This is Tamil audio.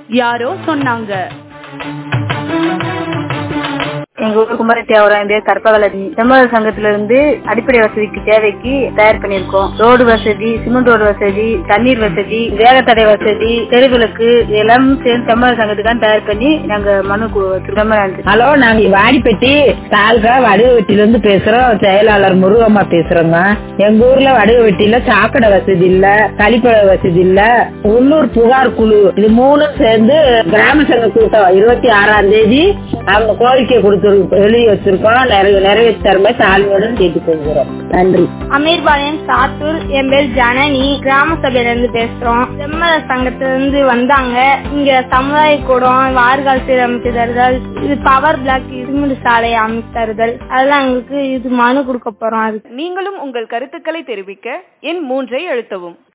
யாரோ சொன்னாங்க எங்க ஊர் குமரத்தியாவரம் என் பேர் கற்பகலட்சுமி செம்மத சங்கத்துல இருந்து அடிப்படை வசதிக்கு தேவைக்கு தயார் பண்ணியிருக்கோம் ரோடு வசதி சிமெண்ட் ரோடு வசதி தண்ணீர் வசதி வேகத்தடை வசதி தெருவிளக்கு இதெல்லாம் சேர்ந்து செம்மத சங்கத்துக்கான தயார் பண்ணி நாங்க மனு வச்சிருக்கோம் நன்றி ஹலோ நாங்க வாடிப்பட்டி தாலுகா வடுகவெட்டில இருந்து பேசுறோம் செயலாளர் முருகம்மா பேசுறோங்க எங்க ஊர்ல வடுகவெட்டியில சாக்கடை வசதி இல்ல கழிப்பட வசதி இல்ல உள்ளூர் புகார் குழு இது மூணும் சேர்ந்து கிராம சங்க கூட்டம் இருபத்தி ஆறாம் தேதி அவங்க கோரிக்கை கொடுத்து எழுதி வச்சிருக்கோம் நிறைவே- நிறைவேற்றி தருமே தாழ்மையுடன் கேட்டுக்கொள்கிறோம் நன்றி அமீர்பாளையம் சாத்தூர் என் பேர் ஜனனி கிராம சபையில இருந்து பேசுறோம் செம்மத சங்கத்துல இருந்து வந்தாங்க இங்க சமுதாய கூடம் வார்கால் சீரமைத்து தருதல் இது பவர் பிளாக் இருமுடி சாலை அமைத்து தருதல் அதெல்லாம் எங்களுக்கு இது மனு கொடுக்க போறோம் அதுக்கு நீங்களும் உங்கள் கருத்துக்களை தெரிவிக்க எண் மூன்றை அழுத்தவும்